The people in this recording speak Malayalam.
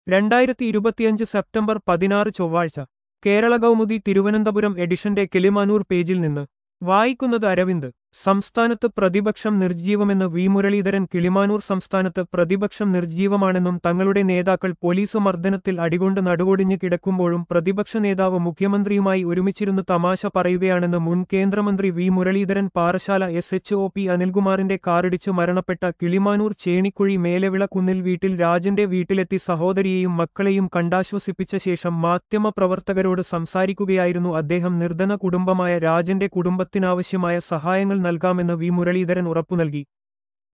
രണ്ടായിരത്തി ഇരുപത്തിയഞ്ച് സെപ്റ്റംബർ പതിനാറ് ചൊവ്വാഴ്ച കേരള കൗമുദി തിരുവനന്തപുരം എഡിഷന്റെ കിളിമാനൂർ പേജിൽ നിന്ന് വായിക്കുന്നത് അരവിന്ദ് സംസ്ഥാനത്ത് പ്രതിപക്ഷം നിർജ്ജീവമെന്ന് വി മുരളീധരൻ കിളിമാനൂർ സംസ്ഥാനത്ത് പ്രതിപക്ഷം നിർജ്ജീവമാണെന്നും തങ്ങളുടെ നേതാക്കൾ പോലീസ് മർദ്ദനത്തിൽ അടികൊണ്ട് നടുവൊടിഞ്ഞ് കിടക്കുമ്പോഴും പ്രതിപക്ഷ നേതാവ് മുഖ്യമന്ത്രിയുമായി ഒരുമിച്ചിരുന്ന് തമാശ പറയുകയാണെന്ന് മുൻ കേന്ദ്രമന്ത്രി V Muraleedharan Parassala S H O P അനിൽകുമാറിന്റെ കാറിടിച്ച് മരണപ്പെട്ട കിളിമാനൂർ ചേണിക്കുഴി മേലവിള കുന്നിൽ വീട്ടിൽ രാജന്റെ വീട്ടിലെത്തി സഹോദരിയെയും മക്കളെയും കണ്ടാശ്വസിപ്പിച്ച ശേഷം മാധ്യമപ്രവർത്തകരോട് സംസാരിക്കുകയായിരുന്നു അദ്ദേഹം നിർധന കുടുംബമായ രാജന്റെ കുടുംബത്തിനാവശ്യമായ സഹായങ്ങൾ നൽകാമെന്ന് വി മുരളീധരൻ ഉറപ്പു നൽകി